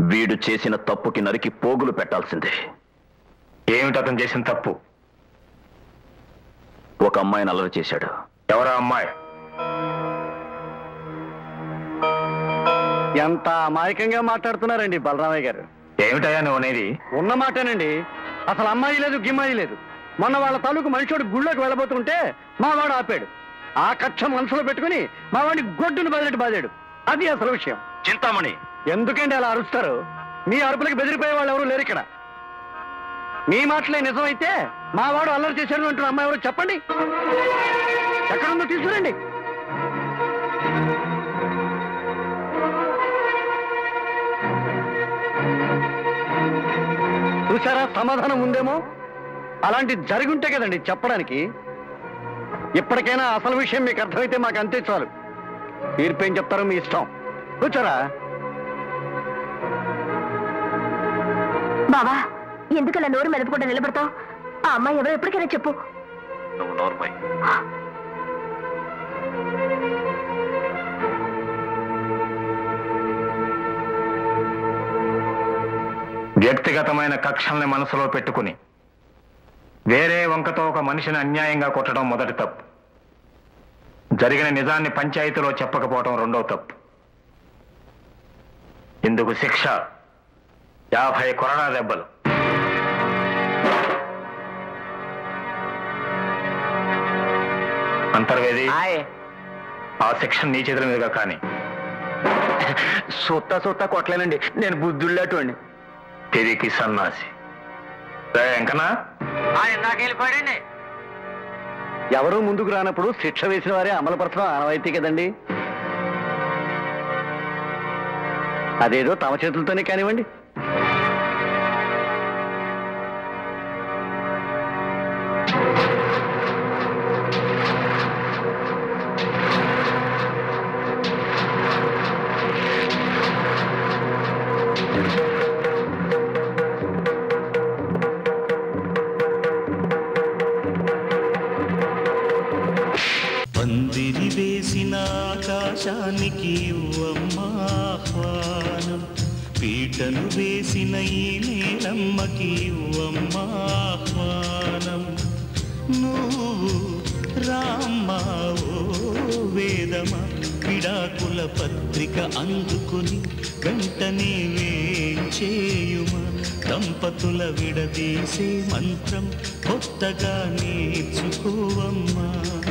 వీడు చేసిన తప్పుకి నరికి పోగులు పెట్టాల్సిందే ఏమిటి అతను చేసిన తప్పు ఒక అమ్మాయిని అల్లరి చేశాడు ఎవరా అమ్మాయి ఎంత అమాయకంగా మాట్లాడుతున్నారండి బలరామయ్య గారు ఏమిటయ్యా నువ్వు అనేది ఉన్న మాటేనండి అసలు అమ్మాయి లేదు గిమ్మాయి లేదు మొన్న వాళ్ళ తాలూకు మనిషివాడు గుళ్ళోకి వెళ్ళబోతుంటే మా వాడు ఆపాడు ఆ కక్ష మనసులో పెట్టుకుని మా వాడిని గొడ్డును బదిలిటి బాదాడు అది అసలు విషయం చింతామణి ఎందుకండి అలా అరుస్తారు మీ అరుపులకు బెదిరిపోయే వాళ్ళు ఎవరు లేరు ఇక్కడ మీ మాటలే నిజమైతే మా వాడు అల్లరి చేశాడు అంటున్న అమ్మాయి ఎవరు చెప్పండి ఎక్కడుందో తీసుకురండి చూసారా సమాధానం ఉందేమో అలాంటి జరిగి ఉంటే కదండి చెప్పడానికి ఇప్పటికైనా అసలు విషయం మీకు అర్థమైతే మాకు అంతే చాలు తీర్పేం చెప్తారో మీ ఇష్టం కూర్చోరా బావా ఎందుకలా నోరు మెదపకుండా నిలబడతావు ఆ అమ్మాయి ఎవరో ఎప్పటికైనా చెప్పు నువ్వు నోర్మై వ్యక్తిగతమైన కక్షల్ని మనసులో పెట్టుకుని వేరే వంకతో ఒక మనిషిని అన్యాయంగా కొట్టడం మొదటి తప్పు జరిగిన నిజాన్ని పంచాయతీలో చెప్పకపోవడం రెండో తప్పు ఇందుకు శిక్ష యాభై కొరడా దెబ్బలు అంతర్వేది ఆ శిక్ష నీ చేతుల మీదుగా కానీ సొత్తా సొత్తా కొట్టలేనండి నేను బుద్ధుళ్ళట్టు అండి తిరిగి సన్నాసి రే వెంకనా ఎవరు ముందుకు రానప్పుడు శిక్ష వేసిన వారే అమలుపరచడం ఆనవాయితీ కదండి అదేదో తమ చేతులతోనే కానివ్వండి పందిరి వేసిన ఆకాశానికి ఇవ్వమ్మా ఆహ్వానం పీటను వేసిన ఈ నేలమ్మకి ఇవ్వమ్మా ఆహ్వానం నువ్వు రామ్మా ఓ వేదమా విడాకుల పత్రిక అందుకుని వెంటనే వేంచేయుమా దంపతుల విడదీసే మంత్రం కొత్తగా నేర్చుకోవమ్మా